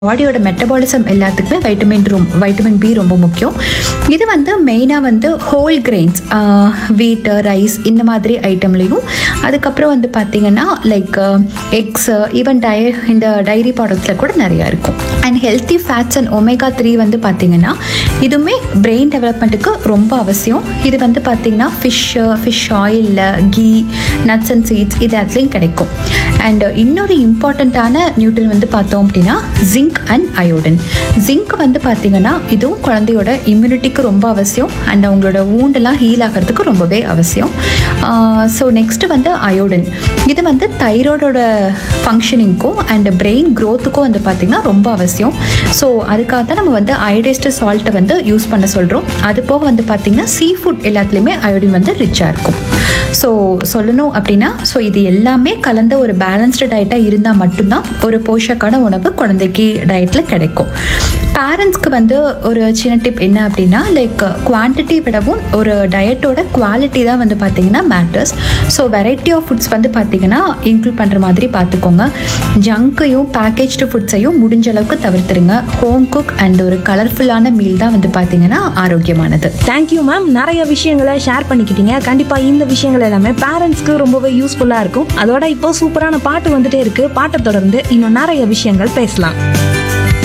பாடியோட மெட்டபாலிசம் எல்லாத்துக்குமே வைட்டமின் ரொம் வைட்டமின் பி ரொம்ப முக்கியம் இது வந்து மெயினாக வந்து ஹோல் கிரெயின்ஸ் வீட்டு ரைஸ் இந்த மாதிரி ஐட்டம்லேயும் அதுக்கப்புறம் வந்து பார்த்திங்கன்னா லைக் எக்ஸ் ஈவன் டய இந்த டைரி ப்ராடக்ட்ஸில் கூட நிறையா இருக்கும் and healthy fats and omega three வந்து பார்த்திங்கன்னா இதுவுமே பிரெயின் டெவலப்மெண்ட்டுக்கு ரொம்ப அவசியம் இது வந்து பார்த்திங்கன்னா ஃபிஷ்ஷு ஃபிஷ் ஆயிலில் கீ நட்ஸ் அண்ட் சீட்ஸ் இது அதுலேயும் கிடைக்கும் அண்ட் இன்னொரு இம்பார்ட்டண்ட்டான நியூட்ரன் வந்து பார்த்தோம் அப்படின்னா ஜிங்க் அண்ட் அயோடின் ஜிங்க் வந்து பார்த்தீங்கன்னா இதுவும் குழந்தையோட இம்யூனிட்டிக்கு ரொம்ப அவசியம் அண்ட் அவங்களோட wound-எல்லாம் ஹீல் ஆகிறதுக்கு ரொம்பவே அவசியம் ஸோ நெக்ஸ்ட் வந்து அயோடின் இது வந்து தைராய்டோட ஃபங்க்ஷனிங்க்கும் அண்ட் பிரெயின் க்ரோத்துக்கும் வந்து பார்த்திங்கன்னா ரொம்ப அவசியம் ஸோ அதுக்காக தான் நம்ம வந்து அயோடைஸ்டு சால்ட்டை வந்து யூஸ் பண்ண சொல்கிறோம் அது போக வந்து பார்த்திங்கன்னா சீ ஃபுட் எல்லாத்துலேயுமே அயோடின் வந்து ரிச்சாக இருக்கும் ஸோ சொல்லணும் அப்படின்னா ஸோ இது எல்லாமே கலந்த ஒரு பேலன்ஸ்டு டயட்டாக இருந்தால் மட்டும்தான் ஒரு போஷக்கான உணவு குழந்தைக்கு டயட்டில் கிடைக்கும் பேரண்ட்ஸ்க்கு வந்து ஒரு சின்ன டிப் என்ன அப்படின்னா லைக் குவான்டிட்டி விடவும் ஒரு டயட்டோட குவாலிட்டி தான் வந்து பார்த்தீங்கன்னா matters so variety of foods வந்து பார்த்தீங்கன்னா இன்க்ளூட் பண்ணுற மாதிரி பார்த்துக்கோங்க ஜங்கையும் பேக்கேஜ்டு ஃபுட்ஸையும் முடிஞ்ச அளவுக்கு தவிர்த்துருங்க ஹோம் குக் அண்ட் ஒரு கலர்ஃபுல்லான மீல் தான் வந்து பார்த்தீங்கன்னா ஆரோக்கியமானது தேங்க்யூ மேம் நிறைய விஷயங்களை ஷேர் பண்ணிக்கிட்டீங்க கண்டிப்பாக இந்த விஷயங்கள் எல்லாமே பேரண்ட்ஸ்க்கு ரொம்பவே யூஸ்ஃபுல்லாக இருக்கும் அதோட இப்போ சூப்பரான பாட்டு வந்துட்டே இருக்கு பாட்டை தொடர்ந்து இன்னும் நிறைய விஷயங்கள் பேசலாம்